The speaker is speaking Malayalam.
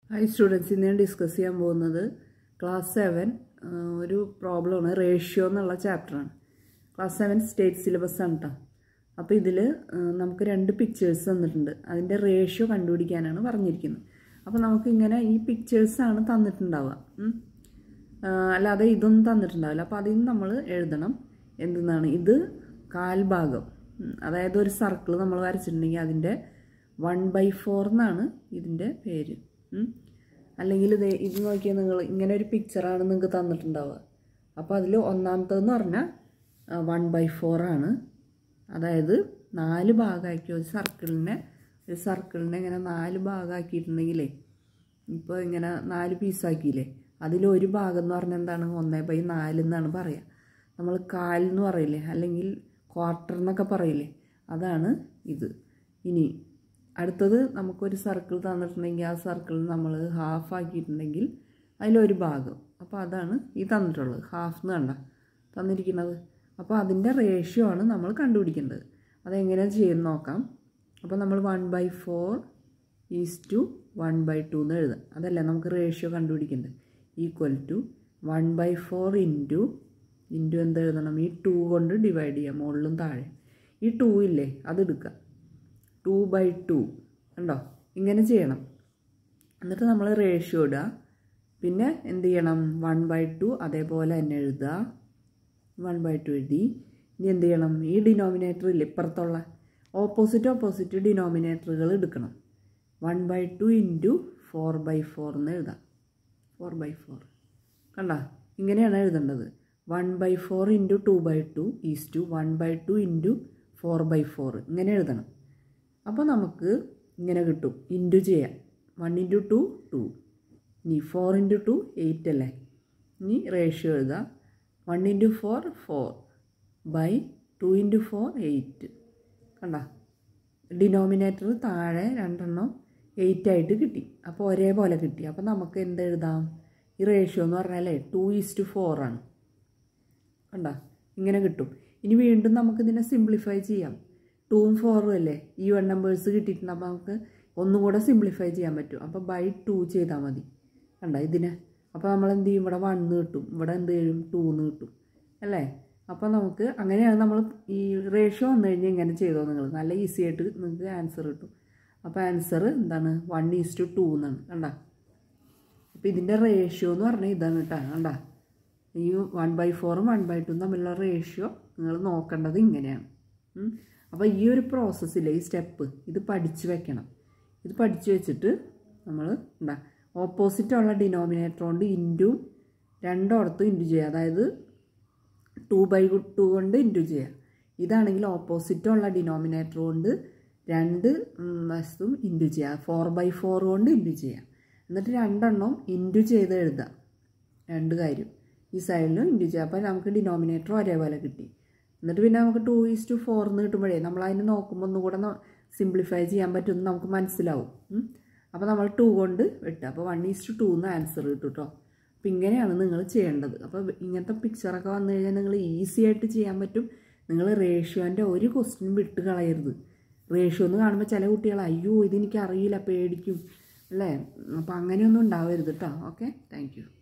ഹായ് സ്റ്റുഡൻസ് ഇന്ന് ഞാൻ ഡിസ്കസ് ചെയ്യാൻ പോകുന്നത് ക്ലാസ് സെവൻ ഒരു പ്രോബ്ലമാണ് റേഷ്യോ എന്നുള്ള ചാപ്റ്ററാണ് ക്ലാസ് സെവൻ സ്റ്റേറ്റ് സിലബസ് ആണ് കേട്ടോ അപ്പോൾ ഇതിൽ നമുക്ക് രണ്ട് പിക്ചേഴ്സ് തന്നിട്ടുണ്ട് അതിൻ്റെ റേഷ്യോ കണ്ടുപിടിക്കാനാണ് പറഞ്ഞിരിക്കുന്നത് അപ്പോൾ നമുക്കിങ്ങനെ ഈ പിക്ചേഴ്സാണ് തന്നിട്ടുണ്ടാവുക ഉം. ആ, അല്ലാതെ ഇതൊന്നും തന്നിട്ടുണ്ടാവില്ല അപ്പോൾ അതിൽ നിന്ന് നമ്മൾ എഴുതണം എന്തെന്നാണ് ഇത് കാൽഭാഗം ഉം, അതായത് ഒരു സർക്കിൾ നമ്മൾ വരച്ചിട്ടുണ്ടെങ്കിൽ അതിൻ്റെ വൺ ബൈ ഫോർ എന്നാണ് ഇതിൻ്റെ പേര് ഉം. അല്ലെങ്കിൽ ഇത് ഇത് നോക്കിയാൽ നിങ്ങൾ ഇങ്ങനെ ഒരു പിക്ചറാണ് നിങ്ങൾക്ക് തന്നിട്ടുണ്ടാവുക അപ്പോൾ അതിൽ ഒന്നാമത്തേന്ന് പറഞ്ഞാൽ വൺ ബൈ ഫോർ ആണ് അതായത് നാല് ഭാഗമാക്കി ഒരു സർക്കിളിനെ ഒരു സർക്കിളിനെ ഇങ്ങനെ നാല് ഭാഗമാക്കിയിട്ടുണ്ടെങ്കിലേ ഇപ്പോൾ ഇങ്ങനെ നാല് പീസാക്കിയില്ലേ അതിലൊരു ഭാഗം എന്ന് പറഞ്ഞാൽ എന്താണ് ഒന്നേ ബൈ നാല് എന്നാണ് പറയുക നമ്മൾ കാൽ എന്ന് പറയില്ലേ അല്ലെങ്കിൽ ക്വാർട്ടർ എന്നൊക്കെ പറയില്ലേ അതാണ് ഇത് ഇനി അടുത്തത് നമുക്കൊരു സർക്കിൾ തന്നിട്ടുണ്ടെങ്കിൽ ആ സർക്കിൾ നമ്മൾ ഹാഫ് ആക്കിയിട്ടുണ്ടെങ്കിൽ അതിലൊരു ഭാഗം അപ്പോൾ അതാണ് ഈ തന്നിട്ടുള്ളത് ഹാഫ് എന്ന് കണ്ട തന്നിരിക്കുന്നത് അപ്പോൾ അതിൻ്റെ റേഷ്യോ ആണ് നമ്മൾ കണ്ടുപിടിക്കേണ്ടത് അതെങ്ങനെയാണ് ചെയ്യുന്ന നോക്കാം അപ്പോൾ നമ്മൾ one by four is to one by two എന്ന് എഴുതാം അതല്ല നമുക്ക് റേഷ്യോ കണ്ടുപിടിക്കേണ്ടത് equal to one by four into into എന്ത് എഴുതണം ഈ ടു കൊണ്ട് ഡിവൈഡ് ചെയ്യാം മുകളിലും താഴെ ഈ ടു ഇല്ലേ അതെടുക്കുക ടു ബൈ ടു ഉണ്ടോ ഇങ്ങനെ ചെയ്യണം എന്നിട്ട് നമ്മൾ റേഷ്യോ ഇടുക പിന്നെ എന്ത് ചെയ്യണം വൺ ബൈ ടു അതേപോലെ തന്നെ എഴുതുക വൺ ബൈ ടു എഴുതി ഇനി എന്ത് ചെയ്യണം ഈ ഡിനോമിനേറ്റർ ഇല്ല ഇപ്പുറത്തുള്ള ഓപ്പോസിറ്റ് ഓപ്പോസിറ്റ് ഡിനോമിനേറ്ററുകൾ എടുക്കണം one by two into four by four എന്ന് എഴുതാം ഫോർ ബൈ ഫോർ കണ്ട ഇങ്ങനെയാണ് എഴുതേണ്ടത് one by four into two by two is to one by two into four by four ഇങ്ങനെ എഴുതണം അപ്പോൾ നമുക്ക് ഇങ്ങനെ കിട്ടും ഇൻറ്റു ചെയ്യാം വൺ ഇൻറ്റു ടു ടു ഇനി ഫോർ ഇൻറ്റു ടു എയ്റ്റ് അല്ലേ ഇനി റേഷ്യോ എഴുതാം one into four four by two into four eight കണ്ട ഡിനോമിനേറ്റർ താഴെ രണ്ടെണ്ണം എയ്റ്റ് ആയിട്ട് കിട്ടി അപ്പോൾ ഒരേപോലെ കിട്ടി അപ്പോൾ നമുക്ക് എന്ത് എഴുതാം ഈ റേഷ്യോ എന്ന് പറഞ്ഞാലേ ടു ഈസ്റ്റ് ഫോർ ആണ് കണ്ട ഇങ്ങനെ കിട്ടും ഇനി വീണ്ടും നമുക്ക് ഇതിനെ സിംപ്ലിഫൈ ചെയ്യാം ടൂവും ഫോറും അല്ലേ ഈ വൺ നമ്പേഴ്സ് കിട്ടിയിട്ടുണ്ട് അപ്പോൾ നമുക്ക് ഒന്നും കൂടെ സിംപ്ലിഫൈ ചെയ്യാൻ പറ്റും അപ്പോൾ ബൈ ടു ചെയ്താൽ മതി കണ്ട ഇതിനെ അപ്പോൾ നമ്മൾ എന്ത് ചെയ്യും ഇവിടെ വണ്ണ് കിട്ടും ഇവിടെ എന്ത് ചെയ്യും ടൂന്ന് കിട്ടും അല്ലേ അപ്പോൾ നമുക്ക് അങ്ങനെയാണ് നമ്മൾ ഈ റേഷ്യോ വന്നു കഴിഞ്ഞാൽ ഇങ്ങനെ ചെയ്തോ നിങ്ങൾ നല്ല ഈസി ആയിട്ട് നിങ്ങൾക്ക് ആൻസർ കിട്ടും അപ്പോൾ ആൻസർ എന്താണ് വൺ ഈസ് ടു ടു എന്നാണ് കണ്ട അപ്പോൾ ഇതിൻ്റെ റേഷ്യോ എന്ന് പറഞ്ഞാൽ ഇതാണ് കേട്ടോ കണ്ട ഈ വൺ ബൈ ഫോറും വൺ ബൈ ടു തമ്മിലുള്ള റേഷ്യോ നിങ്ങൾ നോക്കേണ്ടത് ഇങ്ങനെയാണ് ഉം. അപ്പോൾ ഈ ഒരു പ്രോസസ്സിലെ ഈ സ്റ്റെപ്പ് ഇത് പഠിച്ചു വെക്കണം ഇത് പഠിച്ചു വെച്ചിട്ട് നമ്മൾ എന്താ ഓപ്പോസിറ്റുള്ള ഡിനോമിനേറ്റർ കൊണ്ട് ഇൻറ്റു രണ്ടോടത്തും ഇൻറ്റു ചെയ്യുക അതായത് ടു ബൈ ടു കൊണ്ട് ഇൻറ്റു ചെയ്യുക ഇതാണെങ്കിൽ ഓപ്പോസിറ്റുള്ള ഡിനോമിനേറ്റർ കൊണ്ട് രണ്ട് ഉം, വശത്തും ഇൻറ്റു ചെയ്യുക ഫോർ ബൈ ഫോർ കൊണ്ട് ഇൻറ്റു ചെയ്യുക എന്നിട്ട് രണ്ടെണ്ണം ഇൻറ്റു ചെയ്ത് എഴുതാം രണ്ട് കാര്യം ഈ സൈഡിലും ഇൻറ്റു ചെയ്യുക അപ്പോൾ നമുക്ക് ഡിനോമിനേറ്റർ ഒരേപോലെ കിട്ടി എന്നിട്ട് പിന്നെ നമുക്ക് ടു ഈസ് ടു ഫോർ എന്ന് കിട്ടുമ്പോഴേ നമ്മൾ അതിന് നോക്കുമ്പോൾ ഒന്നും കൂടെ സിംപ്ലിഫൈ ചെയ്യാൻ പറ്റുമെന്ന് നമുക്ക് മനസ്സിലാവും ഉം. അപ്പോൾ നമ്മൾ ടു കൊണ്ട് വെട്ടുക അപ്പോൾ വൺ ഈസ് ടു ടു എന്ന് ആൻസർ കിട്ടും കേട്ടോ അപ്പോൾ ഇങ്ങനെയാണ് നിങ്ങൾ ചെയ്യേണ്ടത് അപ്പോൾ ഇങ്ങനത്തെ പിക്ചറൊക്കെ വന്നു കഴിഞ്ഞാൽ നിങ്ങൾ ഈസി ആയിട്ട് ചെയ്യാൻ പറ്റും നിങ്ങൾ റേഷ്യോൻ്റെ ഒരു ക്വസ്റ്റ്യൻ വിട്ട് കളയരുത് റേഷ്യോ എന്ന് കാണുമ്പോൾ ചില കുട്ടികൾ അയ്യോ ഇതെനിക്ക് അറിയില്ല പേടിക്കും അല്ലേ അപ്പോൾ അങ്ങനെയൊന്നും ഉണ്ടാവരുത് കേട്ടോ ഓക്കെ താങ്ക് യു